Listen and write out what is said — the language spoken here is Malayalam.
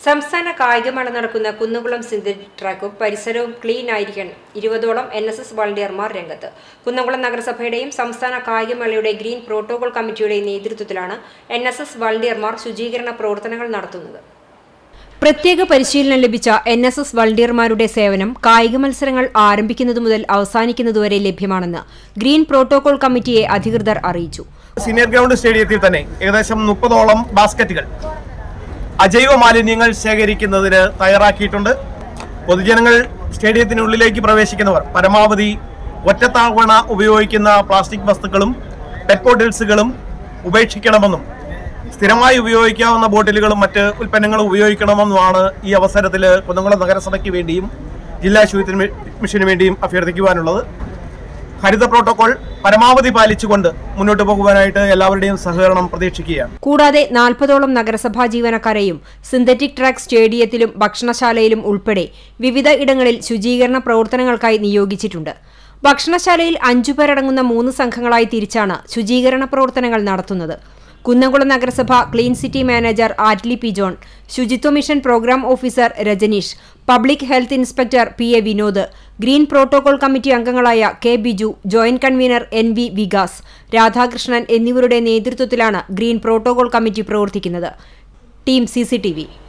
സംസ്ഥാന കായികമേള നടക്കുന്ന കുന്നുകുളം സിന്തറ്റിക് ട്രാക്കും പരിസരവും ക്ലീൻ ആയിരിക്കാൻ ഇരുപതോളം എൻ എസ് എസ് വളണ്ടിയർമാർ രംഗത്ത് കുന്നംകുളം നഗരസഭയുടെയും സംസ്ഥാന കായികമേളയുടെ ഗ്രീൻ പ്രോട്ടോകോൾ കമ്മിറ്റിയുടെയും നേതൃത്വത്തിലാണ് എൻ എസ് എസ് വളണ്ടിയർമാർ ശുചീകരണ പ്രവർത്തനങ്ങൾ നടത്തുന്നത് പ്രത്യേക പരിശീലനം ലഭിച്ച എൻ എസ് എസ് വളണ്ടിയർമാരുടെ സേവനം കായിക മത്സരങ്ങൾ ആരംഭിക്കുന്നതു മുതൽ അവസാനിക്കുന്നതുവരെ ലഭ്യമാണെന്ന് ഗ്രീൻ പ്രോട്ടോകോൾ കമ്മിറ്റിയെ അധികൃതർ അറിയിച്ചു സീനിയർ ഗ്രൗണ്ട് സ്റ്റേഡിയത്തിൽ തന്നെ ഏകദേശം മുപ്പതോളം ബാസ്ക്കറ്റുകൾ അജൈവ മാലിന്യങ്ങൾ ശേഖരിക്കുന്നതിന് തയ്യാറാക്കിയിട്ടുണ്ട് പൊതുജനങ്ങൾ സ്റ്റേഡിയത്തിനുള്ളിലേക്ക് പ്രവേശിക്കുന്നവർ പരമാവധി ഒറ്റത്തവണ ഉപയോഗിക്കുന്ന പ്ലാസ്റ്റിക് വസ്തുക്കളും പെറ്റ് ബോട്ടിൽസുകളും ഉപേക്ഷിക്കണമെന്നും സ്ഥിരമായി ഉപയോഗിക്കാവുന്ന ബോട്ടിലുകളും മറ്റ് ഉൽപ്പന്നങ്ങളും ഉപയോഗിക്കണമെന്നുമാണ് ഈ അവസരത്തിൽ കുന്നംകുളം നഗരസഭയ്ക്ക് വേണ്ടിയും ജില്ലാ ശുചിത്വ മിഷന് വേണ്ടിയും അഭ്യർത്ഥിക്കുവാനുള്ളത് ഹരിത പ്രോട്ടോകോൾ പരമാവധി പാലിച്ചുകൊണ്ട് മുന്നോട്ട് പോകുവാനായിട്ട് എല്ലാവരുടെയും സഹകരണം പ്രതീക്ഷിക്കുകയാണ് കൂടാതെ നാൽപ്പതോളം നഗരസഭാ ജീവനക്കാരെയും സിന്തറ്റിക് ട്രാക്ക് സ്റ്റേഡിയത്തിലും ഭക്ഷണശാലയിലും ഉൾപ്പെടെ വിവിധ ഇടങ്ങളിൽ ശുചീകരണ പ്രവർത്തനങ്ങൾക്കായി നിയോഗിച്ചിട്ടുണ്ട് ഭക്ഷണശാലയിൽ അഞ്ചു പേരടങ്ങുന്ന മൂന്ന് സംഘങ്ങളായി തിരിച്ചാണ് ശുചീകരണ പ്രവർത്തനങ്ങൾ നടത്തുന്നത് കുന്നംകുളം നഗരസഭ clean city manager Atley P John ശുചിത്വ mission program officer Rajaneesh public health inspector P A Vinod green protocol committee അംഗങ്ങളായ K Biju joint convener N V Vikas Radhakrishnan എന്നിവരുടെ നേതൃത്വത്തിലാണ് ഗ്രീൻ പ്രോട്ടോകോൾ കമ്മിറ്റി പ്രവർത്തിക്കുന്നത് ടീം സി